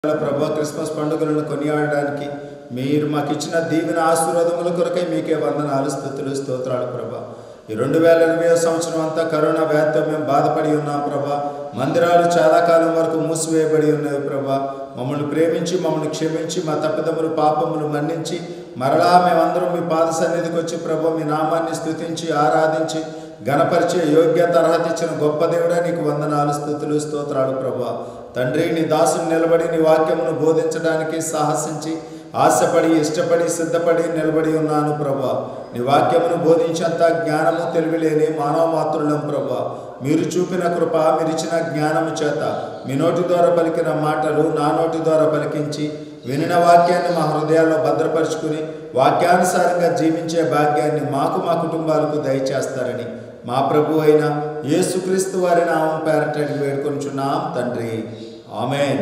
ప్రభా క్రిస్మస్ పండుగలను కొనియాడడానికి మీరు మాకు ఇచ్చిన దీవెన ఆశీర్వాదముల కొరకై మీకే వందనాలు స్థుతులు స్తోత్రాలు ప్రభా ఈ రెండు వేల ఇరవై సంవత్సరం అంతా కరోనా వ్యాధితో మేము బాధపడి ఉన్నాం ప్రభా మందిరాలు చాలా కాలం వరకు మూసివేయబడి ఉన్నవి ప్రభా మమ్మల్ని ప్రేమించి మమ్మల్ని క్షమించి మా తప్పిదములు పాపములు మన్నించి మరలా మేమందరం మీ పాద సన్నిధికి వచ్చి ప్రభు మీ నామాన్ని స్తుతించి ఆరాధించి గణపరిచే యోగ్యత అర్హత ఇచ్చిన గొప్ప దేవుడా నీకు వందనాలు స్థుతులు స్తోత్రాలు ప్రభా తండ్రి నీ దాసుని నిలబడి నీ వాక్యమును బోధించడానికి సాహసించి ఆశపడి ఇష్టపడి సిద్ధపడి నిలబడి ఉన్నాను ప్రభా నీ వాక్యమును బోధించేంత జ్ఞానము తెలివిలేని మానవ మాతృలం ప్రభా మీరు చూపిన కృప మీరు ఇచ్చిన జ్ఞానము చేత మీ నోటి ద్వారా పలికిన మాటలు నా నోటి ద్వారా పలికించి వినిన వాక్యాన్ని మా హృదయాల్లో భద్రపరుచుకుని వాక్యానుసారంగా జీవించే భాగ్యాన్ని మాకు మా కుటుంబాలకు దయచేస్తారని మా ప్రభు అయిన యేసుక్రీస్తు వారి నామం పేరట అడిగి వేడుకొనిచున్నాం తండ్రి ఆమెన్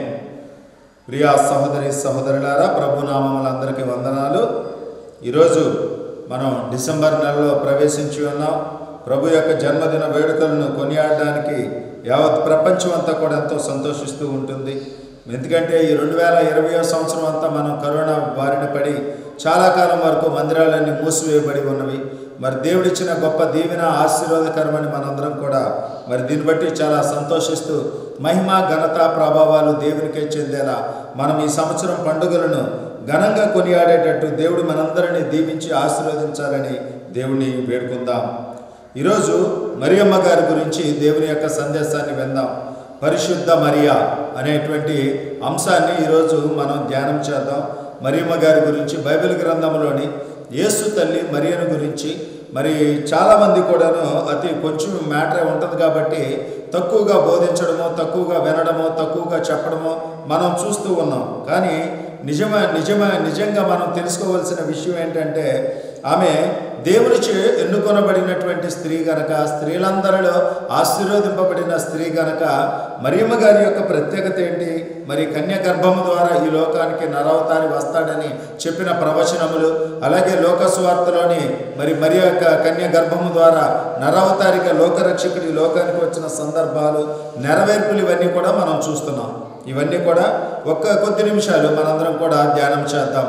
ప్రియా సహోదరి సహోదరులారా ప్రభు నామములందరికీ వందనాలు ఈరోజు మనం డిసెంబర్ నెలలో ప్రవేశించి ఉన్నాం ప్రభు యొక్క జన్మదిన వేడుకలను కొనియాడడానికి యావత్ ప్రపంచం అంతా కూడా ఎంతో సంతోషిస్తూ ఉంటుంది ఎందుకంటే ఈ రెండు వేల ఇరవయో సంవత్సరం అంతా మనం కరోనా బారిన పడి చాలా కాలం వరకు మందిరాలన్నీ మూసివేయబడి ఉన్నవి మరి దేవుడిచ్చిన గొప్ప దీవెన ఆశీర్వాదకరమని మనందరం కూడా మరి దీన్ని బట్టి చాలా సంతోషిస్తూ మహిమ ఘనత ప్రభావాలు దేవునికే చెందేలా మనం ఈ సంవత్సరం పండుగలను ఘనంగా కొనియాడేటట్టు దేవుడు మనందరినీ దీవించి ఆశీర్వదించాలని దేవుని వేడుకుందాం ఈరోజు మరియమ్మ గారి గురించి దేవుని యొక్క సందేశాన్ని విందాం పరిశుద్ధ మరియా అనేటువంటి అంశాన్ని ఈరోజు మనం ధ్యానం చేద్దాం మరియమ్మ గారి గురించి బైబిల్ గ్రంథంలోని యేసు తల్లి మరియను గురించి మరి చాలామంది కూడాను అతి కొంచెం మ్యాటర్ ఉంటుంది కాబట్టి తక్కువగా బోధించడమో తక్కువగా వినడమో తక్కువగా చెప్పడమో మనం చూస్తూ ఉన్నాం కానీ నిజమే నిజమే నిజంగా మనం తెలుసుకోవాల్సిన విషయం ఏంటంటే ఆమె దేవునిచే ఎన్నుకొనబడినటువంటి స్త్రీ గనక స్త్రీలందరిలో ఆశీర్వదింపబడిన స్త్రీ గనక మరియమ్మ గారి యొక్క ప్రత్యేకత ఏంటి మరి కన్య గర్భము ద్వారా ఈ లోకానికి నరవతారి వస్తాడని చెప్పిన ప్రవచనములు అలాగే లోకస్వార్తలోని మరి మరి యొక్క కన్య గర్భము ద్వారా నరవతారిగా లోకరక్షకుడు ఈ లోకానికి వచ్చిన సందర్భాలు నెరవేర్పులు ఇవన్నీ కూడా మనం చూస్తున్నాం ఇవన్నీ కూడా ఒక్క కొద్ది నిమిషాలు మనందరం కూడా ధ్యానం చేద్దాం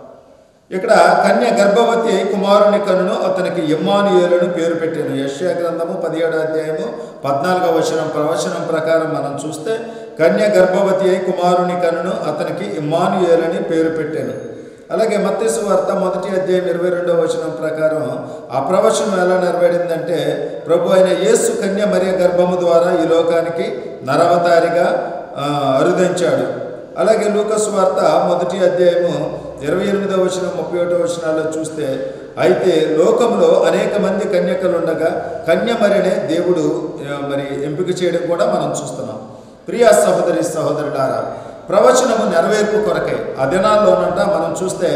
ఇక్కడ కన్య గర్భవతి అయి కుమారుని కనును అతనికి ఇమ్మానుయేలును పేరు పెట్టాను యశ్యా గ్రంథము పదిహేడు అధ్యాయము పద్నాలుగవ వచనం ప్రవచనం ప్రకారం మనం చూస్తే కన్య గర్భవతి అయి కుమారుని కనును అతనికి ఇమ్మానుయేలని పేరు పెట్టాను అలాగే మత్స్సు వార్త మొదటి అధ్యాయం ఇరవై రెండవ వచనం ప్రకారం ఆ ప్రవచనం ఎలా నెరవేరిందంటే ప్రభు అయిన యేసు కన్య మరియ గర్భము ద్వారా ఈ లోకానికి నరవతారిగా ఆ, అరుదించాడు అలాగే లూకస్ వార్త మొదటి అధ్యాయము ఇరవై ఎనిమిదవ వచనం ముప్పై ఒకటో వచనాల్లో చూస్తే అయితే లోకంలో అనేక మంది కన్యకలు ఉండగా కన్యమరినే దేవుడు ఆ, మరి ఎంపిక చేయడం కూడా మనం చూస్తున్నాం ప్రియా సహోదరి సహోదరులారా ప్రవచనము నెరవేర్పు కొరకై ఆ దినాల్లోనంట మనం చూస్తే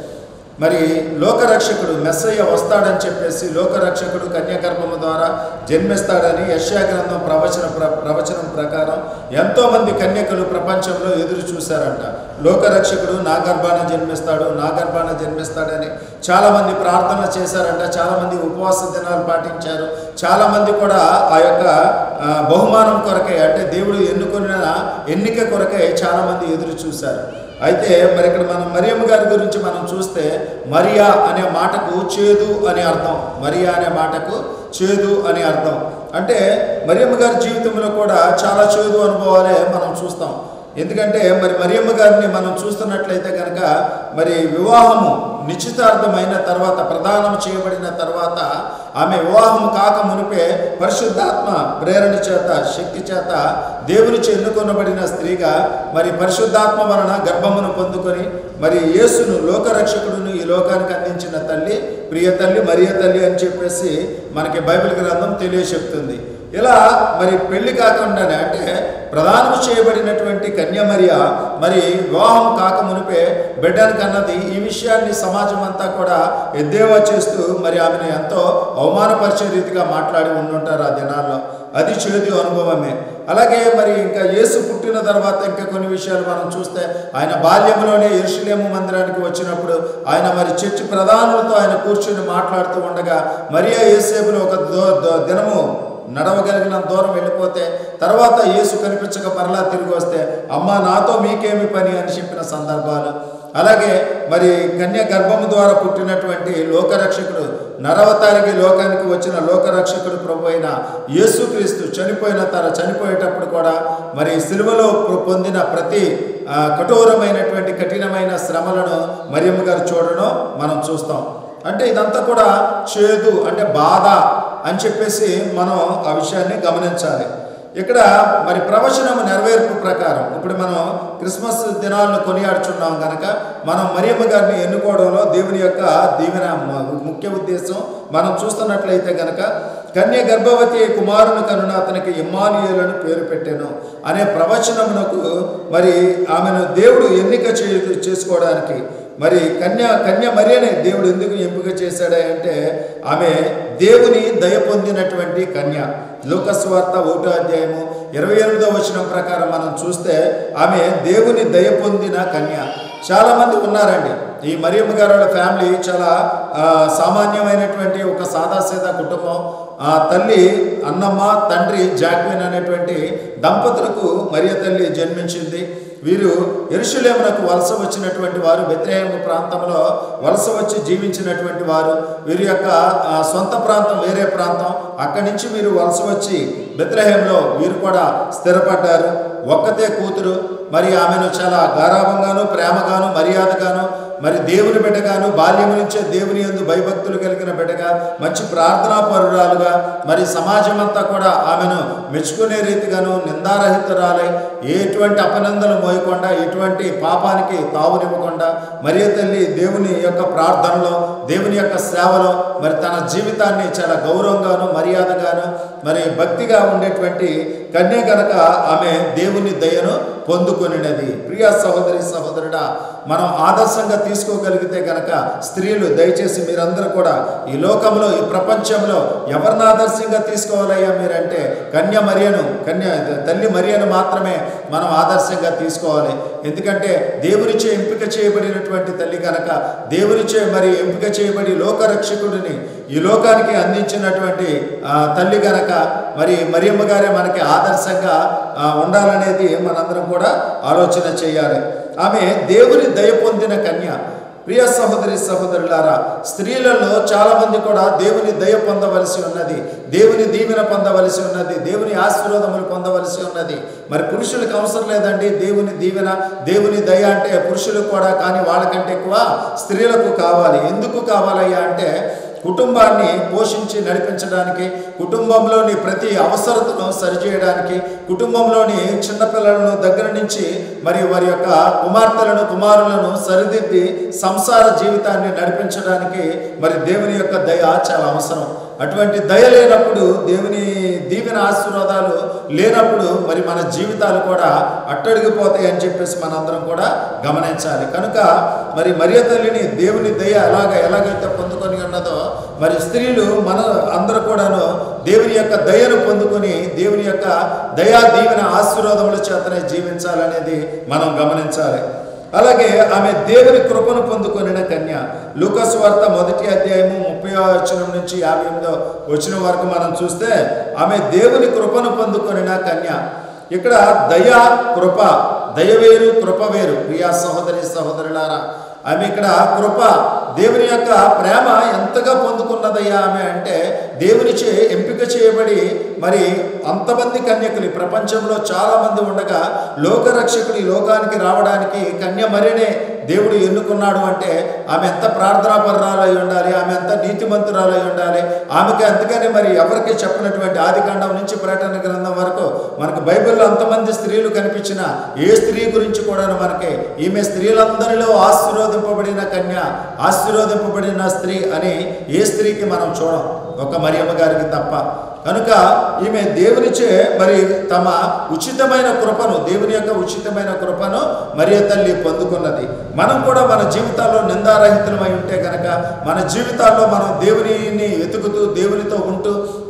మరి లోకరక్షకుడు మెస్సయ్య వస్తాడని చెప్పేసి లోకరక్షకుడు కన్యాగర్భము ద్వారా జన్మిస్తాడని యశ్యా గ్రంథం ప్రవచన ప్ర ప్రవచనం ప్రకారం ఎంతోమంది కన్యకలు ప్రపంచంలో ఎదురు చూశారంట లోకరక్షకుడు నా గర్భాన జన్మిస్తాడు నా గర్భాన జన్మిస్తాడని చాలామంది ప్రార్థన చేశారంట చాలామంది ఉపవాస దినాలు పాటించారు చాలామంది కూడా ఆ యొక్క ఆ, బహుమానం కొరకై అంటే దేవుడు ఎన్నుకున్న ఎన్నిక కొరకై చాలామంది ఎదురు చూశారు అయితే మరి ఇక్కడ మనం మరియమ్మ గారి గురించి మనం చూస్తే మరియా అనే మాటకు చేదు అనే అర్థం మరియా అనే మాటకు చేదు అనే అర్థం అంటే మరియమ్మ గారి జీవితంలో కూడా చాలా చేదు అనుభవాలే మనం చూస్తాం ఎందుకంటే మరి మరియమ్మ గారిని మనం చూస్తున్నట్లయితే కనుక మరి వివాహము నిశ్చితార్థమైన తర్వాత ప్రదానం చేయబడిన తర్వాత ఆమె వివాహం కాక మునిపే పరిశుద్ధాత్మ ప్రేరణ చేత శక్తి చేత దేవుని ఎన్నుకొనబడిన స్త్రీగా మరి పరిశుద్ధాత్మ వలన గర్భమును పొందుకొని మరి యేసును లోకరక్షకుడును ఈ లోకానికి అందించిన తల్లి ప్రియ తల్లి మరియ తల్లి అని చెప్పేసి మనకి బైబిల్ గ్రంథం తెలియచెప్తుంది ఇలా మరి పెళ్లి కాకుండానే అంటే ప్రదానం చేయబడినటువంటి కన్యమర్య మరి వివాహం కాక మునిపే బిడ్డను కన్నది ఈ విషయాన్ని సమాజం అంతా కూడా ఎద్దేవా చేస్తూ మరి ఆమెను ఎంతో అవమానపరిచే రీతిగా మాట్లాడి ఉండుంటారు ఆ దినాల్లో అది చేదు అనుభవమే అలాగే మరి ఇంకా యేసు పుట్టిన తర్వాత ఇంకా కొన్ని విషయాలు మనం చూస్తే ఆయన బాల్యంలోనే ఎరుషులేము మందిరానికి వచ్చినప్పుడు ఆయన మరి చర్చి ప్రధానులతో ఆయన కూర్చొని మాట్లాడుతూ ఉండగా మరియా యేసేపును ఒక దో- దో- దినము నడవగలిగినంత దూరం వెళ్ళిపోతే తర్వాత యేసు కనిపించక పరలా తిరిగి వస్తే అమ్మ నాతో మీకేమి పని అని చెప్పిన సందర్భాలు అలాగే మరి కన్య గర్భము ద్వారా పుట్టినటువంటి లోకరక్షకుడు నరవతారికి లోకానికి వచ్చిన లోకరక్షకుడు ప్రభు అయిన యేసుక్రీస్తు చనిపోయిన తన చనిపోయేటప్పుడు కూడా మరి సిలువలో పొందిన ప్రతి ఆ, కఠోరమైనటువంటి కఠినమైన శ్రమలను మరియమ్మ గారు చూడడం మనం చూస్తాం అంటే ఇదంతా కూడా చేదు అంటే బాధ అని చెప్పేసి మనం ఆ విషయాన్ని గమనించాలి ఇక్కడ మరి ప్రవచనం నెరవేర్పు ప్రకారం ఇప్పుడు మనం క్రిస్మస్ దినాలను కొనియాడుచున్నాం కనుక మనం మరియమ్మ గారిని ఎన్నుకోవడంలో దేవుని యొక్క దీవెన మ- ముఖ్య ఉద్దేశం మనం చూస్తున్నట్లయితే కనుక కన్య గర్భవతి కుమారుని కనున అతనికి ఇమ్మానుయేలను పేరు పెట్టాను అనే ప్రవచనమునకు మరి ఆమెను దేవుడు ఎన్నిక చే చేసుకోవడానికి మరి కన్య కన్య మరియనే దేవుడు ఎందుకు ఎంపిక చేశాడు అంటే ఆమె దేవుని దయ పొందినటువంటి కన్య లోకస్వార్త ఒకటో అధ్యాయము ఇరవై ఎనిమిదో వచనం ప్రకారం మనం చూస్తే ఆమె దేవుని దయ పొందిన కన్య చాలా మంది ఉన్నారండి ఈ మరియమ్మ గారి వాళ్ళ ఫ్యామిలీ చాలా ఆ, సామాన్యమైనటువంటి ఒక సాదాసీదా కుటుంబం ఆ తల్లి అన్నమ్మ తండ్రి జాక్విన్ అనేటువంటి దంపతులకు మరియ తల్లి జన్మించింది వీరు ఎరుషులేమునకు వలస వచ్చినటువంటి వారు బెత్రహేము ప్రాంతంలో వలస వచ్చి జీవించినటువంటి వారు వీరి యొక్క ఆ, సొంత ప్రాంతం వేరే ప్రాంతం అక్కడి నుంచి వీరు వలస వచ్చి బెత్రహేంలో వీరు కూడా స్థిరపడ్డారు ఒక్కతే కూతురు మరి ఆమెను చాలా గారాభంగాను ప్రేమగాను మర్యాదగాను మరి దేవుని బిడ్డగాను బాల్యం నుంచే దేవుని యందు భయభక్తులు కలిగిన బిడ్డగా మంచి ప్రార్థనా పరురాలుగా మరి సమాజం అంతా కూడా ఆమెను మెచ్చుకునే రీతిగాను నిందారహితురాలై ఎటువంటి అపనందలు మోయకుండా ఎటువంటి పాపానికి తావునివ్వకుండా మరియ తల్లి దేవుని యొక్క ప్రార్థనలో దేవుని యొక్క సేవలో మరి తన జీవితాన్ని చాలా గౌరవంగాను మర్యాదగాను మరి భక్తిగా ఉండేటువంటి కన్య గనక ఆమె దేవుని దయను పొందుకొనినది ప్రియ సహోదరి సహోదరుడా మనం ఆదర్శంగా తీసుకోగలిగితే గనక స్త్రీలు దయచేసి మీరందరూ కూడా ఈ లోకంలో ఈ ప్రపంచంలో ఎవరిని ఆదర్శంగా తీసుకోవాలయ్యా మీరంటే కన్య మరియను కన్య తల్లి మరియను మాత్రమే మనం ఆదర్శంగా తీసుకోవాలి ఎందుకంటే దేవునిచే ఎంపిక చేయబడినటువంటి తల్లి కనుక దేవునిచే మరి ఎంపిక చేయబడి లోకరక్షకుడిని ఈ లోకానికి అందించినటువంటి ఆ, తల్లి గనక మరి మరియమ్మ గారే మనకి ఆదర్శంగా ఆ, ఉండాలనేది మనందరం కూడా ఆలోచన చేయాలి ఆమె దేవుని దయ పొందిన కన్య ప్రియ సహోదరి సహోదరులారా స్త్రీలలో చాలా మంది కూడా దేవుని దయ పొందవలసి ఉన్నది దేవుని దీవెన పొందవలసి ఉన్నది దేవుని ఆశీర్వాదములు పొందవలసి ఉన్నది మరి పురుషులకు అవసరం లేదండి దేవుని దీవెన దేవుని దయ అంటే పురుషులకు కూడా కానీ వాళ్ళకంటే ఎక్కువ స్త్రీలకు కావాలి ఎందుకు కావాలయ్యా అంటే కుటుంబాన్ని పోషించి నడిపించడానికి కుటుంబంలోని ప్రతి అవసరతను సరిచేయడానికి కుటుంబంలోని చిన్నపిల్లలను దగ్గర నుంచి మరి వారి యొక్క కుమార్తెలను కుమారులను సరిదిద్ది సంసార జీవితాన్ని నడిపించడానికి మరి దేవుని యొక్క దయ చాలా అవసరం అటువంటి దయ లేనప్పుడు దేవుని దీవెన ఆశీర్వాదాలు లేనప్పుడు మరి మన జీవితాలు కూడా అట్టడిగిపోతాయి అని చెప్పేసి మనందరం కూడా గమనించాలి కనుక మరి మరియ తల్లిని దేవుని దయ ఎలాగ ఎలాగైతే పొందుకొని ఉన్నదో మరి స్త్రీలు మన అందరూ కూడాను దేవుని యొక్క దయను పొందుకొని దేవుని యొక్క దయా దీవెన ఆశీర్వాదముల చేతనే జీవించాలనేది మనం గమనించాలి అలాగే ఆమె దేవుని కృపను పొందుకొనిన కన్య లూకస్ వార్త మొదటి అధ్యాయము ముప్పై వచనం నుంచి యాభై ఎనిమిదో వచ్చిన వరకు మనం చూస్తే ఆమె దేవుని కృపను పొందుకొనిన కన్య ఇక్కడ దయ కృప దయ వేరు కృప వేరు ప్రియా సహోదరి సహోదరులారా ఆమె ఇక్కడ కృప దేవుని యొక్క ప్రేమ ఎంతగా పొందుకున్నదయ్యా ఆమె అంటే దేవునిచే ఎంపిక చేయబడి మరి అంతమంది కన్యకులు ఈ ప్రపంచంలో చాలా మంది ఉండగా లోకరక్షకుడు ఈ లోకానికి రావడానికి కన్య మరినే దేవుడు ఎన్నుకున్నాడు అంటే ఆమె ఎంత ప్రార్థనాపరురాలై ఉండాలి ఆమె ఎంత నీతిమంతురాలై ఉండాలి ఆమెకి అందుకని మరి ఎవరికి చెప్పినటువంటి ఆదికాండం నుంచి ప్రకటన గ్రంథం వరకు మనకు బైబిల్లో అంతమంది స్త్రీలు కనిపించిన ఏ స్త్రీ గురించి కూడా మనకి ఈమె స్త్రీలందరిలో ఆశీర్వదింపబడిన కన్య ఆశీర్వదింపబడిన స్త్రీ అని ఏ స్త్రీకి మనం చూడం ఒక మరియమ్మ గారికి తప్ప కనుక ఈమె దేవునిచే మరి తమ ఉచితమైన కృపను దేవుని యొక్క ఉచితమైన కృపను మరియ తల్లి పొందుకున్నది మనం కూడా మన జీవితాల్లో నిందారహితమై ఉంటే కనుక మన జీవితాల్లో మనం దేవునిని వెతుకుతూ దేవునితో ఉంటూ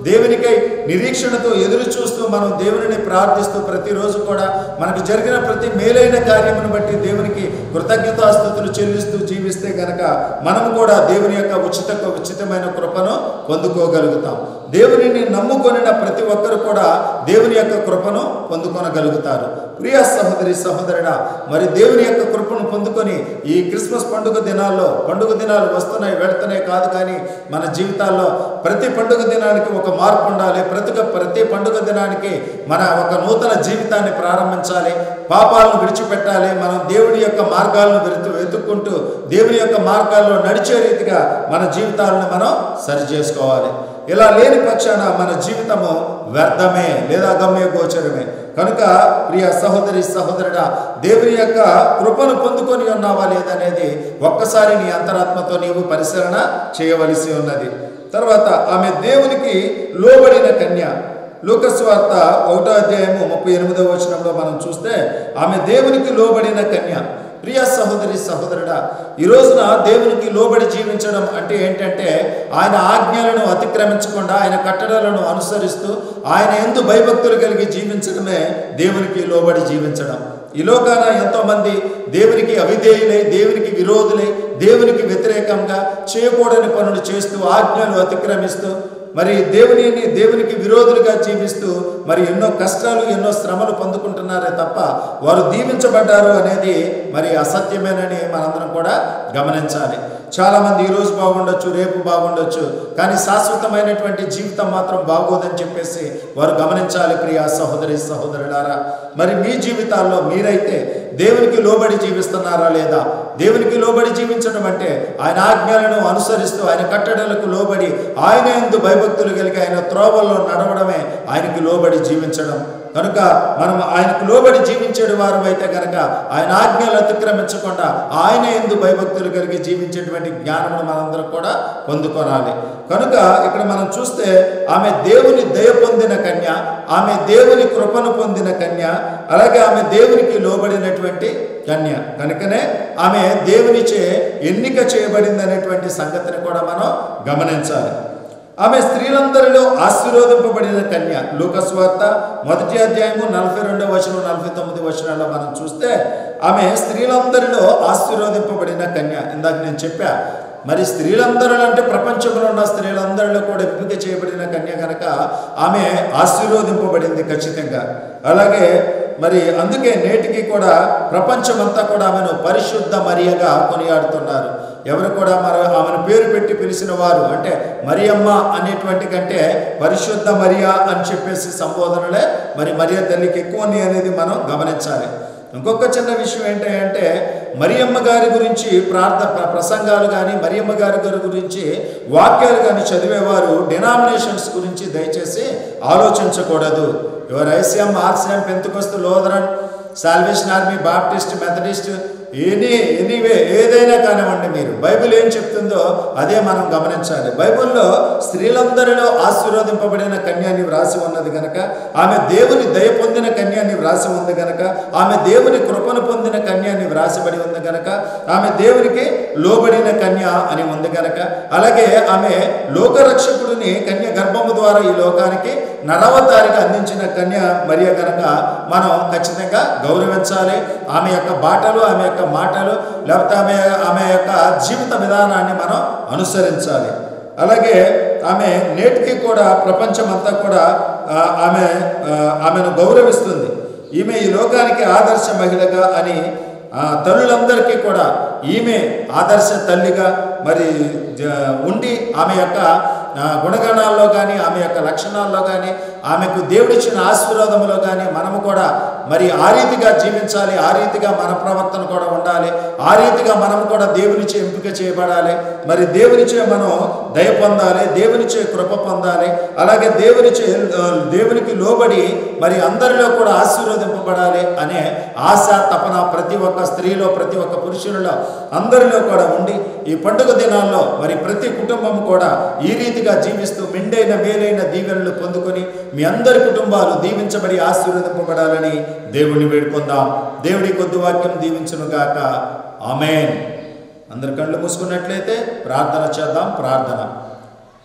దేవునికై నిరీక్షణతో ఎదురు చూస్తూ మనం దేవునిని ప్రార్థిస్తూ ప్రతిరోజు కూడా మనకు జరిగిన ప్రతి మేలైన కార్యమును బట్టి దేవునికి కృతజ్ఞతాస్థుతులు చెల్లిస్తూ జీవిస్తే గనక మనం కూడా దేవుని యొక్క ఉచిత ఉచితమైన కృపను పొందుకోగలుగుతాం దేవునిని నమ్ముకొనిన ప్రతి ఒక్కరు కూడా దేవుని యొక్క కృపను పొందుకొనగలుగుతారు ప్రియ సహోదరి సహోదరుడా మరి దేవుని యొక్క కృపను పొందుకొని ఈ క్రిస్మస్ పండుగ దినాల్లో పండుగ దినాలు వస్తున్నాయి వెళ్తున్నాయి కాదు కానీ మన జీవితాల్లో ప్రతి పండుగ దినానికి ఒక మార్పు ఉండాలి ప్రతి ప్రతి పండుగ దినానికి మన ఒక నూతన జీవితాన్ని ప్రారంభించాలి పాపాలను విడిచిపెట్టాలి మనం దేవుని యొక్క మార్గాలను వెతు వెతుక్కుంటూ దేవుని యొక్క మార్గాల్లో నడిచే రీతిగా మన జీవితాలను మనం సరి చేసుకోవాలి ఇలా లేని పక్షాన మన జీవితము వ్యర్థమే లేదా గమ్య గోచరమే కనుక ప్రియ సహోదరి సహోదరుడా దేవుని యొక్క కృపను పొందుకొని ఉన్నావా లేదనేది ఒక్కసారి నీ అంతరాత్మతో నీవు పరిశీలన చేయవలసి ఉన్నది తర్వాత ఆమె దేవునికి లోబడిన కన్య లూకస్వార్త ఒకటో అధ్యాయము ముప్పై ఎనిమిదవ వచనంలో మనం చూస్తే ఆమె దేవునికి లోబడిన కన్య ప్రియ సహోదరి సహోదరుడా ఈ రోజున దేవునికి లోబడి జీవించడం అంటే ఏంటంటే ఆయన ఆజ్ఞలను అతిక్రమించకుండా ఆయన కట్టడాలను అనుసరిస్తూ ఆయన ఎందు భయభక్తులు కలిగి జీవించడమే దేవునికి లోబడి జీవించడం ఈ లోకాన ఎంతోమంది దేవునికి అవిధేయులై దేవునికి విరోధులై దేవునికి వ్యతిరేకంగా చేయకూడని పనులు చేస్తూ ఆజ్ఞలు అతిక్రమిస్తూ మరి దేవునిని దేవునికి విరోధులుగా జీవిస్తూ మరి ఎన్నో కష్టాలు ఎన్నో శ్రమలు పొందుకుంటున్నారే తప్ప వారు దీవించబడ్డారు అనేది మరి అసత్యమేనని మనందరం కూడా గమనించాలి చాలామంది ఈరోజు బాగుండొచ్చు రేపు బాగుండొచ్చు కానీ శాశ్వతమైనటువంటి జీవితం మాత్రం బాగోదని చెప్పేసి వారు గమనించాలి ప్రియ సహోదరి సహోదరులారా మరి మీ జీవితాల్లో మీరైతే దేవునికి లోబడి జీవిస్తున్నారా లేదా దేవునికి లోబడి జీవించడం అంటే ఆయన ఆజ్ఞలను అనుసరిస్తూ ఆయన కట్టడలకు లోబడి ఆయన ఎందు భయభక్తులు కలిగి ఆయన త్రోవల్లో నడవడమే ఆయనకి లోబడి జీవించడం కనుక మనం ఆయనకు లోబడి జీవించేడు వారు అయితే కనుక ఆయన ఆజ్ఞలు అతిక్రమించకుండా ఆయన ఎందు భయభక్తులు కలిగి జీవించేటువంటి జ్ఞానమును మనందరం కూడా పొందుకోనాలి కనుక ఇక్కడ మనం చూస్తే ఆమె దేవుని దయ పొందిన కన్య ఆమె దేవుని కృపను పొందిన కన్య అలాగే ఆమె దేవునికి లోబడినటువంటి కన్య కనుకనే ఆమె దేవునిచే ఎన్నిక చేయబడింది అనేటువంటి సంగతిని కూడా మనం గమనించాలి ఆమె స్త్రీలందరిలో ఆశీర్వదింపబడిన కన్య లూకస్వార్త మొదటి అధ్యాయము నలభై రెండవ వచనం నలభై తొమ్మిది వచనాల్లో మనం చూస్తే ఆమె స్త్రీలందరిలో ఆశీర్వదింపబడిన కన్య ఇందాక నేను చెప్పా మరి స్త్రీలందరూ అంటే ప్రపంచంలో ఉన్న స్త్రీలందరిలో కూడా ఎంపిక చేయబడిన కన్య కనుక ఆమె ఆశీర్వదింపబడింది ఖచ్చితంగా అలాగే మరి అందుకే నేటికి కూడా ప్రపంచమంతా కూడా ఆమెను పరిశుద్ధ మరియగా కొనియాడుతున్నారు ఎవరు కూడా మరి ఆమెను పేరు పెట్టి పిలిచిన వారు అంటే మరియమ్మ అనేటువంటి కంటే పరిశుద్ధ మరియా అని చెప్పేసి సంబోధనలే మరి మరియ తల్లికి ఎక్కువ ఉన్నాయి అనేది మనం గమనించాలి ఇంకొక చిన్న విషయం ఏంటంటే మరియమ్మ గారి గురించి ప్రార్థ ప్ర- ప్రసంగాలు కానీ మరియమ్మ గారి గారి గురించి వాక్యాలు కానీ చదివేవారు డినామినేషన్స్ గురించి దయచేసి ఆలోచించకూడదు your ICM RCM pentecost Lutheran Salvation Army Baptist Methodist any anyway ఏదైనా కానివ్వండి మీరు బైబిల్ ఏం చెప్తుందో అదే మనం గమనించాలి బైబిల్లో స్త్రీలందరిలో ఆశీర్వదింపబడిన కన్యాన్ని వ్రాసి ఉన్నది గనక ఆమె దేవుని దయ పొందిన కన్యాన్ని వ్రాసి ఉంది గనక ఆమె దేవుని కృపను పొందిన కన్యాన్ని వ్రాసబడి ఉంది గనక ఆమె దేవునికి లోబడిన కన్య అని ఉంది గనక అలాగే ఆమె లోకరక్షకుడిని కన్య గర్భము ద్వారా ఈ లోకానికి నరవతారిగా అందించిన కన్య మరియ గనక మనం ఖచ్చితంగా గౌరవించాలి ఆమె యొక్క బాటలు ఆమె యొక్క మాటలు లేకపోతే ఆమె ఆమె యొక్క జీవిత విధానాన్ని మనం అనుసరించాలి అలాగే ఆమె నేటికి కూడా ప్రపంచమంతా కూడా ఆ, ఆమె ఆ, ఆమెను గౌరవిస్తుంది ఈమె ఈ లోకానికి ఆదర్శ మహిళగా అని ఆ, తల్లులందరికీ కూడా ఈమె ఆదర్శ తల్లిగా మరి జ- ఉండి ఆమె యొక్క ఆ, గుణగణాల్లో కానీ ఆమె యొక్క లక్షణాల్లో కానీ ఆమెకు దేవుడిచ్చిన ఆశీర్వాదంలో కానీ మనము కూడా మరి ఆ రీతిగా జీవించాలి ఆ రీతిగా మన ప్రవర్తన కూడా ఉండాలి ఆ రీతిగా మనం కూడా దేవునిచే ఎంపిక చేయబడాలి మరి దేవునిచే మనం దయ పొందాలి దేవునిచే కృప పొందాలి అలాగే దేవునిచే ఆ, దేవునికి లోబడి మరి అందరిలో కూడా ఆశీర్వదింపబడాలి అనే ఆశ తపన ప్రతి ఒక్క స్త్రీలో ప్రతి ఒక్క పురుషులలో అందరిలో కూడా ఉండి ఈ పండుగ దినాల్లో మరి ప్రతి కుటుంబం కూడా ఈ రీతిగా జీవిస్తూ మెండైన మేలైన దీవెనలు పొందుకొని మీ అందరి కుటుంబాలు దీవించబడి ఆశీర్వదింపబడాలని దేవుని వేడుకుందాం దేవుడి కొద్ది వాక్యం దీవించును గాక ఆమెన్ అందరి కళ్ళు మూసుకున్నట్లయితే ప్రార్థన చేద్దాం ప్రార్థన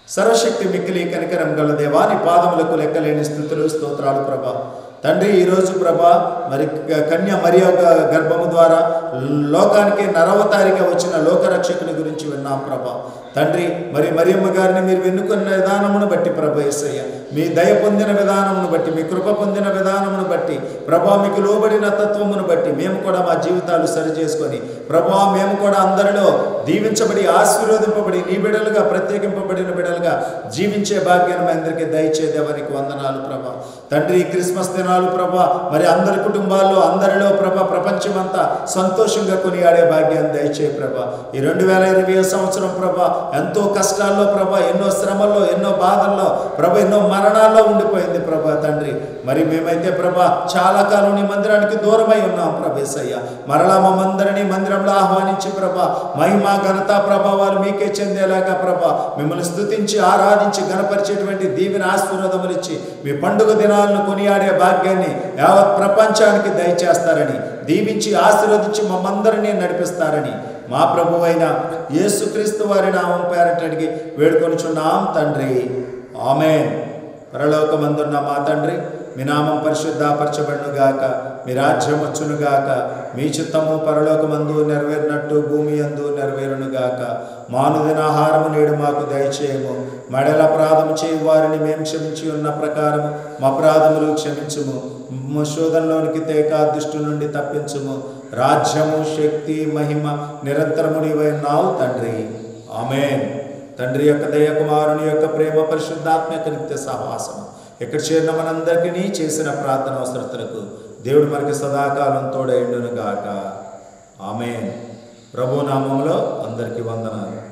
సర్వశక్తి మిక్కిలి కనికరం గల దేవాని పాదములకు లెక్కలేని స్థుతులు స్తోత్రాలు ప్రభా తండ్రి ఈరోజు ప్రభా మరి క- కన్య మరియ గ- గర్భము ద్వారా లోకానికి నరవతారిగా వచ్చిన లోకరక్షకుని గురించి విన్నాం ప్రభా తండ్రి మరి మరియమ్మ గారిని మీరు వెన్నుకున్న విధానమును బట్టి ప్రభా యేసయ్య మీ దయ పొందిన విధానమును బట్టి మీ కృప పొందిన విధానమును బట్టి ప్రభా మీకు లోబడిన తత్వమును బట్టి మేము కూడా మా జీవితాలు సరి చేసుకొని ప్రభా మేము కూడా అందరిలో దీవించబడి ఆశీర్వదింపబడి నీ బిడలుగా ప్రత్యేకింపబడిన బిడలుగా జీవించే భాగ్యాన్ని మీ అందరికీ దయచేదేవానికి వందనాలు ప్రభా తండ్రి ఈ క్రిస్మస్ దినాలు ప్రభా మరి అందరి కుటుంబాల్లో అందరిలో ప్రభా ప్రపంచమంతా సంతోషంగా కొనియాడే భాగ్యాన్ని దయచేయ ప్రభా ఈ రెండు వేల ఇరవై సంవత్సరం ప్రభా ఎంతో కష్టాల్లో ప్రభా ఎన్నో శ్రమల్లో ఎన్నో బాధల్లో ప్రభా ఎన్నో మరణాల్లో ఉండిపోయింది ప్రభా తండ్రి మరి మేమైతే ప్రభా చాలా కాలం నీ మందిరానికి దూరమై ఉన్నాం ప్రభేసయ్య మరలా మమ్మందరినీ మందిరంలో ఆహ్వానించి ప్రభా మహిమ ఘనత ప్రభావాలు మీకే చెందేలాగా ప్రభా మిమ్మల్ని స్తుతించి ఆరాధించి గణపరిచేటువంటి దీవెన ఆశీర్వాదములు ఇచ్చి మీ పండుగ దినాలను కొనియాడే భాగ్యాన్ని యావత్ ప్రపంచానికి దయచేస్తారని దీవించి ఆశీర్వదించి మమ్మందరినీ నడిపిస్తారని మా ప్రభు అయిన యేసుక్రీస్తు వారి నామం పేరట అడిగి వేడుకొనుచున్నాం తండ్రి ఆమెన్ పరలోకమందున్న మా తండ్రి మీ నామం పరిశుద్ధపరచబడును గాక మీ రాజ్యం వచ్చును గాక మీ చిత్తము పరలోకమందు నెరవేరినట్టు భూమి అందు నెరవేరును గాక మానుదిన ఆహారము నేడు మాకు దయచేయము మెడల అపరాధము చేయు వారిని మేము క్షమించి ఉన్న ప్రకారము మా అపరాధములు క్షమించుము మా శోధనలోనికి తేక దుష్టు నుండి తప్పించుము రాజ్యము శక్తి మహిమ నిరంతరము నీవై నావు తండ్రి ఆమెన్ తండ్రి యొక్క దయ కుమారుని యొక్క ప్రేమ పరిశుద్ధాత్మ యొక్క నిత్య సహవాసము ఎక్కడ చేరిన మనందరికీ చేసిన ప్రార్థన అవసరతలకు దేవుడు మనకి సదాకాలం తోడైండును గాక ఆమెన్ ప్రభు నామంలో అందరికీ వందనాలు